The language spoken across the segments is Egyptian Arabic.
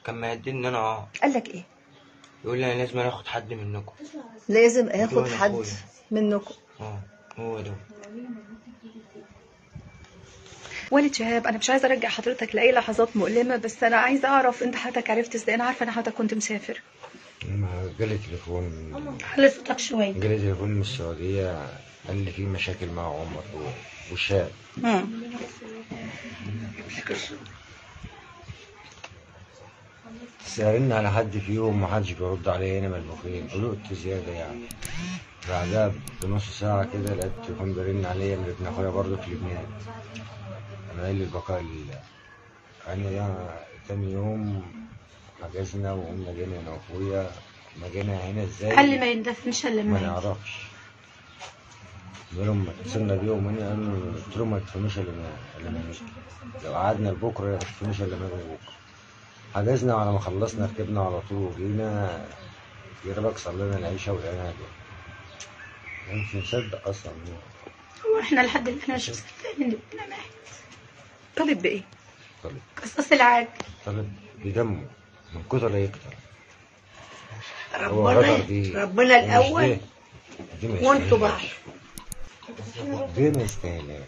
كان مهددني ان انا اه قال لك ايه يقول لي انا لازم اخد حد منكم لازم اخد أخويا. حد منكم اه هو ده والد شهاب انا مش عايزه ارجع حضرتك لاي لحظات مؤلمه بس انا عايزه اعرف انت حضرتك عرفت ازاي انا عارفه ان حضرتك كنت مسافر ما جالي تليفون علي صوتك شوية جالي تليفون من السعودية قال لي في مشاكل مع عمر و- وشاب مم. سألني على حد فيهم محدش بيرد عليا هنا ملبوخين قلقت زيادة يعني بعدها بنص ساعة كده لقيت التليفون بيرن عليا من ابن أخويا برضه في لبنان أنا قايل لي البقاء لله أنا ده تاني يوم حجزنا وقمنا جينا أنا وأخويا ما جينا هنا إزاي قال لي ما يندفنش الا ما لما نعرفش قال لهم اتصلنا بيهم هنا قالوا قلت لهم ما تدفنوش الا ما الا ما نمشي لو قعدنا لبكره ما تدفنوش الا ما نجي بكره حجزنا على ما خلصنا ركبنا على طول وجينا يا ربك صلينا العشاء ولقيناها جايه مش مصدق اصلا هو احنا لحد الان مش مصدقين ان ابننا مات طالب بايه طلب قصاص العاج طلب بدمه من كتر يقتل هو غدر دي ربنا مش الأول دي. دي ما وانتوا يستاهلهاش. بعد دي ما يستاهلهاش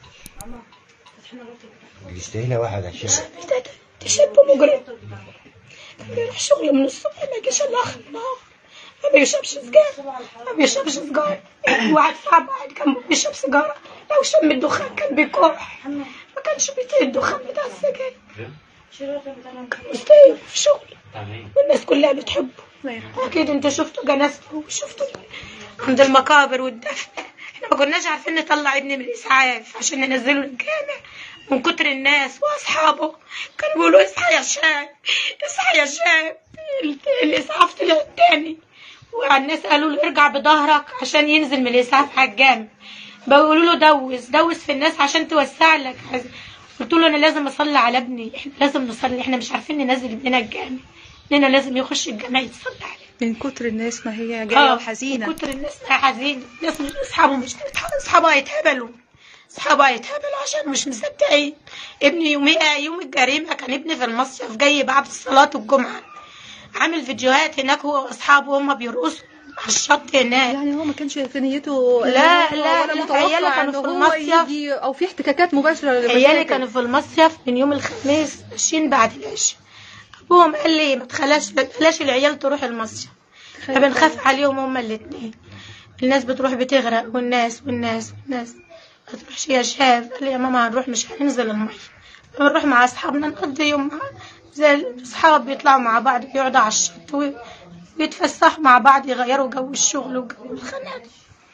اللي يستاهلها واحد عشان تشب مجرم كان بيروح شغله من الصبح ما يجيش الا اخر النهار ما بيشربش سجاير ما بيشربش سجاير واحد صاحبه قاعد جنبه بيشرب سيجاره لو شم الدخان كان بيكح ما كانش بيطيق الدخان بتاع السجاير كان مستهين في شغله والناس كلها بتحبه اكيد انتوا شفتوا جنازته وشفتوا عند المقابر والدفن احنا ما كناش عارفين نطلع ابني من الاسعاف عشان ننزله الجامع من كتر الناس واصحابه كانوا بيقولوا اصحى يا شاب اصحى يا شاب ال- الاسعاف طلع تاني والناس قالوا له ارجع بظهرك عشان ينزل من الاسعاف على الجامع بيقولوا له دوس دوس في الناس عشان توسع لك قلت له انا لازم اصلي على ابني احنا لازم نصلي احنا مش عارفين ننزل ابننا الجامع ابننا لازم يخش الجامع يتصلي عليه من كتر الناس ما هي جايه آه، وحزينه من كتر الناس ما حزينه الناس مش اصحابه مش اصحابه هيتهبلوا اصحابه هيتهبلوا عشان مش مصدقين ابني يوميها يوم الجريمه كان ابني في المصيف جاي بعد الصلاه الجمعه عامل فيديوهات هناك هو واصحابه وهم بيرقصوا على الشط هناك يعني هو ما كانش في نيته لا، إن هو لا، ولا لا، متوقع عيالي إن كانوا في هو المصيف. يجي او في احتكاكات مباشره عيالي للمشاكل. كانوا في المصيف من يوم الخميس ماشيين بعد العشاء ابوهم قال لي ما تخلاش بلاش العيال تروح المصيف فبنخاف عليهم هما الاثنين الناس بتروح بتغرق والناس والناس والناس ما تروحش يا شاب قال لي يا ماما هنروح مش هننزل المية بنروح مع اصحابنا نقضي يوم مع زي الاصحاب بيطلعوا مع بعض يقعدوا على الشط وي- ويتفسحوا مع بعض يغيروا جو الشغل وجو الخناق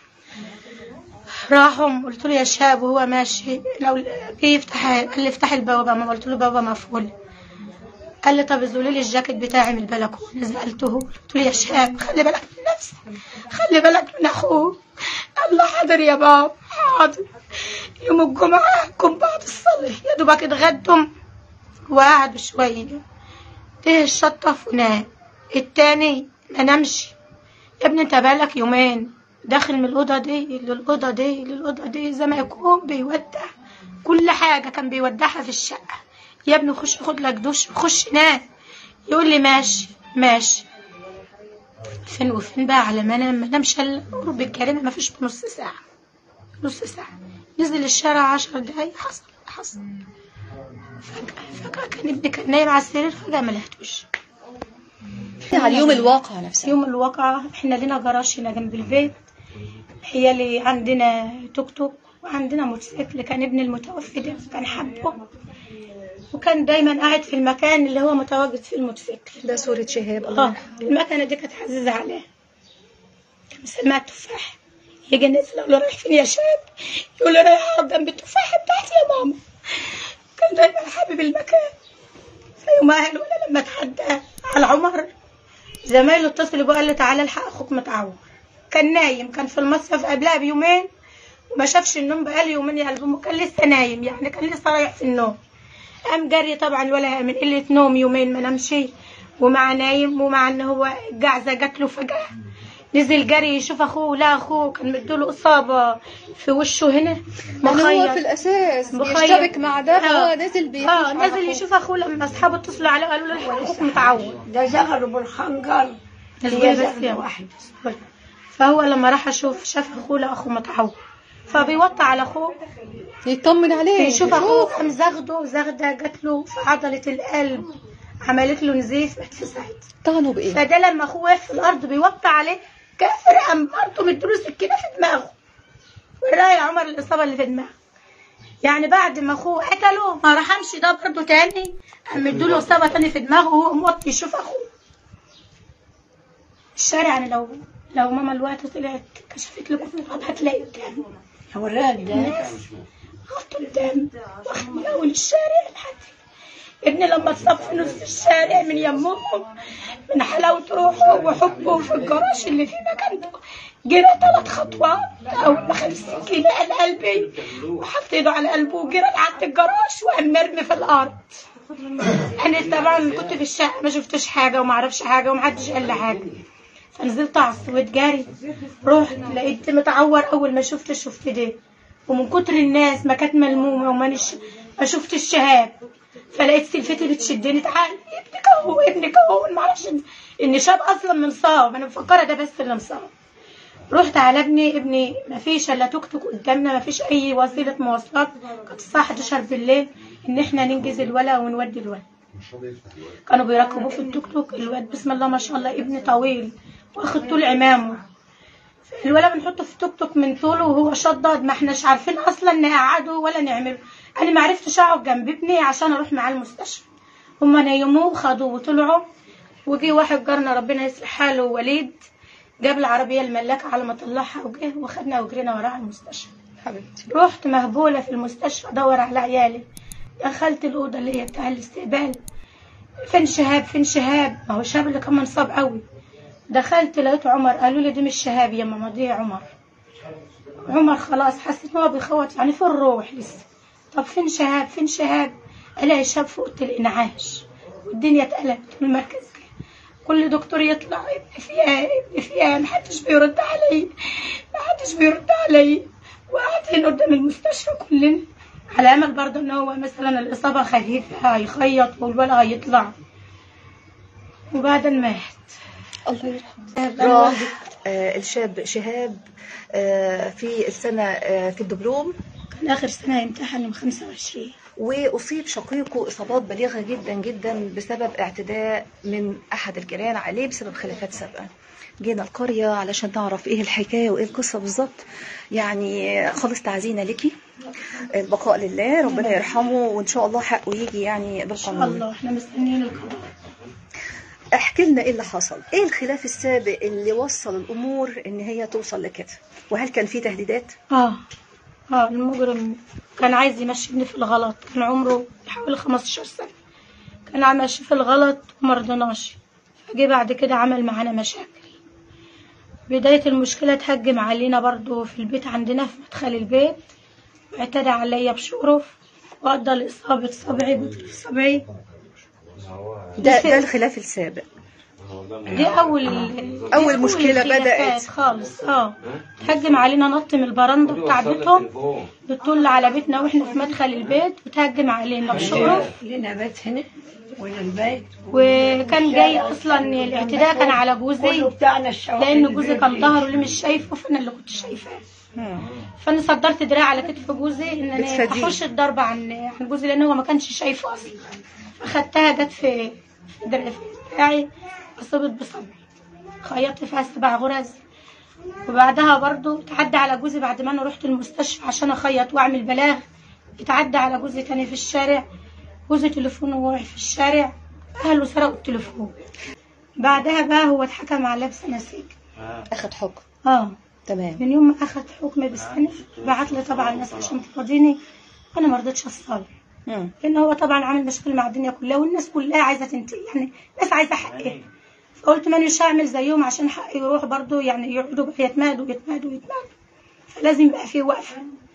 راحوا قلت له يا شاب وهو ماشي لو جه يفتح قال لي افتح البوابه ما قلت له بابا مقفول قال لي طب زولي لي الجاكيت بتاعي من البلكونه نزلته قلت له يا شاب خلي بالك من نفسك خلي بالك من اخوك قال له حاضر يا بابا حاضر يوم الجمعه كن بعد الصلاه يا دوبك اتغدم وقعدوا شويه ايه الشطف ونام التاني ما نمشي يا ابني انت بقالك يومين داخل من الأوضة دي للأوضة دي للأوضة دي زي ما يكون بيودع كل حاجة كان بيودعها في الشقة يا ابني خش خد لك دش خش نام يقول لي ماشي ماشي فين وفين بقى على ما انام ما انامش الا قرب الجريمة ما فيش نص ساعة نص ساعة نزل الشارع عشر دقايق حصل حصل فجأة فجأة كان ابني كان نايم على السرير فجأة ما لقيتوش على اليوم الواقع نفسه يوم الواقعة احنا لنا جراج هنا جنب البيت هي اللي عندنا توك توك وعندنا موتوسيكل كان ابن المتوفي ده كان حبه وكان دايما قاعد في المكان اللي هو متواجد فيه الموتوسيكل ده صورة شهاب الله اه يرحمه المكنة دي كانت عزيزة عليه كان مسميها التفاح يجي الناس يقول له رايح فين يا شاب يقول له رايح اقعد جنب التفاحة بتاعتي يا ماما كان دايما حابب المكان فيوم اهله ولا لما اتحدى على عمر زمايله اتصلوا بقى قال له تعالى الحق اخوك متعور كان نايم كان في المصيف قبلها بيومين وما شافش النوم بقاله يومين يا قلبه كان لسه نايم يعني كان لسه رايح في النوم قام جري طبعا ولا من قلة نوم يومين ما نامش ومع نايم ومع ان هو الجعزة جات له فجأة نزل جري يشوف اخوه لا اخوه كان مديله اصابه في وشه هنا يعني هو مخيط. في الاساس مخيط. بيشتبك مع ده آه. فهو نزل بيخش اه على نزل أخوه. يشوف اخوه لما اصحابه اتصلوا عليه قالوا له اخوك متعود ده زغره بالخنجر نزل هي بس زغره يا واحده فهو لما راح اشوف شاف اخوه لا اخوه متعود فبيوطى على اخوه يطمن عليه يشوف اخوه قام زغده زغده جات له في عضله القلب عملت له نزيف اتفسحت طعنوا بايه فده لما اخوه وقف في الارض بيوطى عليه كافر قام برضه مديله سكينه في دماغه وراي عمر الاصابه اللي في دماغه يعني بعد ما اخوه قتله ما رحمش ده برضه تاني قام مديله اصابه تاني في دماغه وهو موطي يشوف اخوه الشارع يعني لو لو ماما الوقت طلعت كشفت لكم الغاب هتلاقي قدامه وراك ده خط قدام واخد من اول الشارع لحد ابني لما اتصاب في نص الشارع من يمهم من حلاوة روحه وحبه في الجراج اللي في مكانته جرى ثلاث خطوات أول ما خد السكينة على قلبي وحط ايده على قلبه وجرى لعند الجراج وقام مرمي في الأرض أنا طبعا كنت في الشقة ما شفتش حاجة وما أعرفش حاجة ومحدش قال لي حاجة فنزلت على السويد جاري رحت لقيت متعور أول ما شفت شفت ده ومن كتر الناس ما كانت ملمومة وما نش... ما شفت الشهاب فلقيت سلفتي بتشدني تعالي ابنك اهو ابنك اهو ما اعرفش إن- ان شاب اصلا مصاب انا مفكره ده بس اللي مصاب رحت على ابني ابني ما فيش الا توك توك قدامنا ما فيش اي وسيله مواصلات كانت الساعه 11 بالليل ان احنا ننجز الولا ونودي الولا كانوا بيركبوه في التوك توك الواد بسم الله ما شاء الله ابني طويل واخد طول عمامه الولا بنحطه في توك توك من طوله وهو شداد ما احناش عارفين اصلا نقعده ولا نعمله انا ما عرفتش اقعد جنب ابني عشان اروح معاه المستشفى هما نيموه وخدوه وطلعوا وجي واحد جارنا ربنا يصلح حاله وليد جاب العربيه الملاكه على ما طلعها وجه واخدنا وجرينا وراها المستشفى حبيبتي رحت مهبولة في المستشفى أدور على عيالي دخلت الأوضة اللي هي بتاع الاستقبال فين شهاب فين شهاب ما هو شهاب اللي كان منصاب قوي دخلت لقيت عمر قالوا لي دي مش شهاب يا ماما دي عمر عمر خلاص حسيت ان هو بيخوت يعني في الروح لسه طب فين شهاب فين شهاب الاقي شهاب في اوضه الانعاش والدنيا اتقلبت في المركز كل دكتور يطلع ابني فيها ابني فيها محدش بيرد علي محدش بيرد علي وقاعدين قدام المستشفى كلنا على امل برضه ان هو مثلا الاصابه خفيفه هيخيط والولد هيطلع وبعدين مات الله يرحمه راح آه، الشاب شهاب آه، في السنة آه، في الدبلوم كان اخر سنه يمتحن يوم 25 وأصيب شقيقه إصابات بليغة جدا جدا بسبب اعتداء من أحد الجيران عليه بسبب خلافات سابقة جينا القرية علشان نعرف ايه الحكاية وايه القصة بالظبط يعني خالص تعزينا لك البقاء لله ربنا يرحمه وان شاء الله حقه يجي يعني ان شاء بالقانون الله احنا مستنيين القضاء احكي لنا ايه اللي حصل ايه الخلاف السابق اللي وصل الامور ان هي توصل لكده وهل كان في تهديدات اه اه المجرم كان عايز يمشيني في الغلط كان عمره حوالي 15 سنة كان عم ماشي في الغلط وما رضناش فجه بعد كده عمل معانا مشاكل بداية المشكلة تهجم علينا برضو في البيت عندنا في مدخل البيت واعتدى عليا بشرف وأدى لإصابة صبعي بطل صبعي ده ده الخلاف السابق دي أول أول مشكلة الخلافات بدأت. خالص اه تهجم علينا نط من البرندة بتاع بيتهم بتطل على بيتنا واحنا في مدخل البيت وتهجم علينا بشرف لنا بيت هنا ولا البيت وكان جاي اصلا الاعتداء كان على جوزي كله بتاعنا الشوارع لان جوزي كان ظهره اللي مش شايفه فانا اللي كنت شايفاه فانا صدرت دراع على كتف جوزي ان انا بتفاديه. اخش الضرب عن عن جوزي لان هو ما كانش شايفه اصلا فخدتها جت في في دراعي بتاعي اصابت بصبعي خيطت فيها سبع غرز وبعدها برضو اتعدى على جوزي بعد ما انا رحت المستشفى عشان اخيط واعمل بلاغ اتعدى على جوزي تاني في الشارع جوزي تليفونه وقع في الشارع اهله سرقوا التليفون بعدها بقى هو اتحكم عليه بسنه سجن اخد حكم اه تمام من يوم ما اخد حكم بالسنه بعت لي طبعا الناس عشان تفاضيني انا ما رضيتش اصطلح مم. لان هو طبعا عامل مشاكل مع الدنيا كلها والناس كلها عايزه تنتهي يعني الناس عايزه حقها فقلت مانيش هعمل زيهم عشان حقي يروح برضو يعني يقعدوا بقى يتمادوا يتمادوا يتمادوا فلازم يبقى في وقفه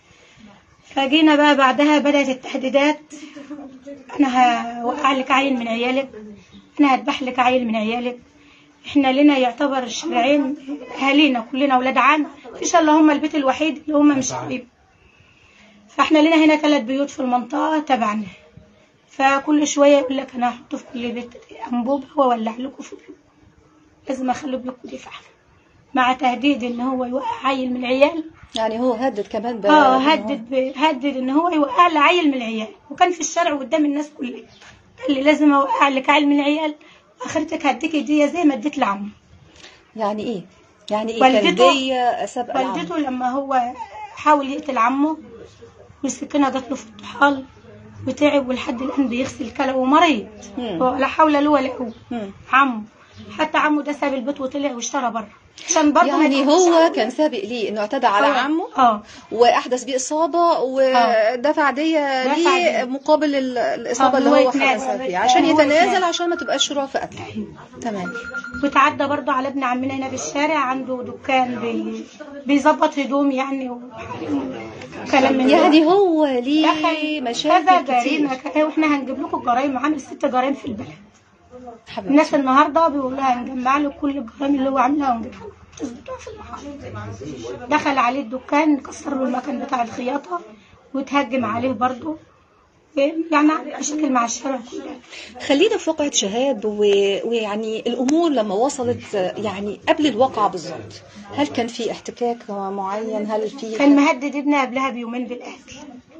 فجينا بقى بعدها بدات التهديدات انا هوقع لك عيل من عيالك انا هذبح لك عيل من عيالك احنا لنا يعتبر الشارعين اهالينا كلنا اولاد عم مفيش الا هم البيت الوحيد اللي هم مش حبيب فاحنا لنا هنا ثلاث بيوت في المنطقه تبعنا فكل شويه يقول لك انا هحط في كل بيت انبوبه واولع لكم في بيوت لازم اخلي بيوتكم دي فحم مع تهديد ان هو يوقع عيل من العيال يعني هو هدد كمان ب- اه إن هو- هدد ب- هدد ان هو يوقع لي عيل من العيال وكان في الشارع قدام الناس كلها قال لي لازم اوقع لك عيل من العيال واخرتك هديك هديه زي ما اديت لعمه يعني ايه يعني ايه والدته- كلبية سابقة العمر والدته لما هو حاول يقتل عمه والسكينه جات له في الطحال وتعب ولحد الان بيغسل كلى ومريض مم. هو لا حول له ولا قوه مم. عمه حتى عمه ده ساب البيت وطلع واشترى بره عشان برضه ما يعني يضحكش هو عليه. كان سابق ليه انه اعتدى على آه. عمه اه واحدث بيه اصابه ودفع ديه دفع ليه دية. مقابل ال- الاصابه آه، اللي هو هو يتنازل. حدث فيها عشان هو يتنازل يتنازل. عشان ما تبقاش رافع قتل تمام وتعدى برضه على ابن عمنا هنا في الشارع عنده دكان بي... بيظبط هدوم يعني وكلام من ده. يعني هو ليه دخل كذا مشاكل جريمه كتير ك- واحنا هنجيب لكم الجرايم عامل ست جرايم في البلد حبيبتي الناس النهارده بيقولوا هنجمع له كل الجرايم اللي هو عاملها ونجيبها له. تثبتوها في المحاضر دخل عليه الدكان كسر له المكان بتاع الخياطه وتهجم عليه برضه يعني عامل مشاكل مع الشارع كلها خلينا في واقعة شهاب و... ويعني الأمور لما وصلت يعني قبل الواقعة بالظبط هل كان في احتكاك معين هل في كان مهدد ابنها قبلها بيومين بالقتل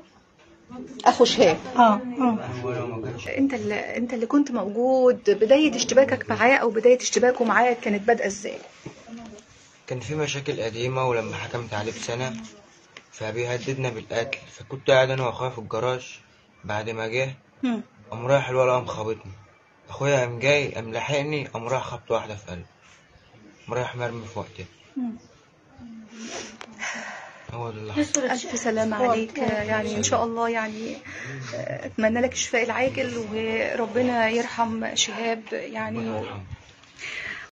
أخو شهاب اه آه. هو لو ما كانش انت اللي انت اللي كنت موجود بدايه اشتباكك معاه او بدايه اشتباكه معاك كانت بادئه ازاي كان في مشاكل قديمة ولما حكمت عليه بسنة فبيهددنا بالقتل فكنت قاعد أنا وأخويا في الجراج بعد ما جه مم. قام رايح الولا قام خابطني أخويا قام جاي قام لاحقني قام رايح خبطة واحدة في قلبي قام رايح مرمي في وقتها هو ده اللي حصل ألف سلامة عليك يعني إن شاء الله يعني آه، أتمنى لك الشفاء العاجل وربنا يرحم شهاب يعني ربنا يرحمه.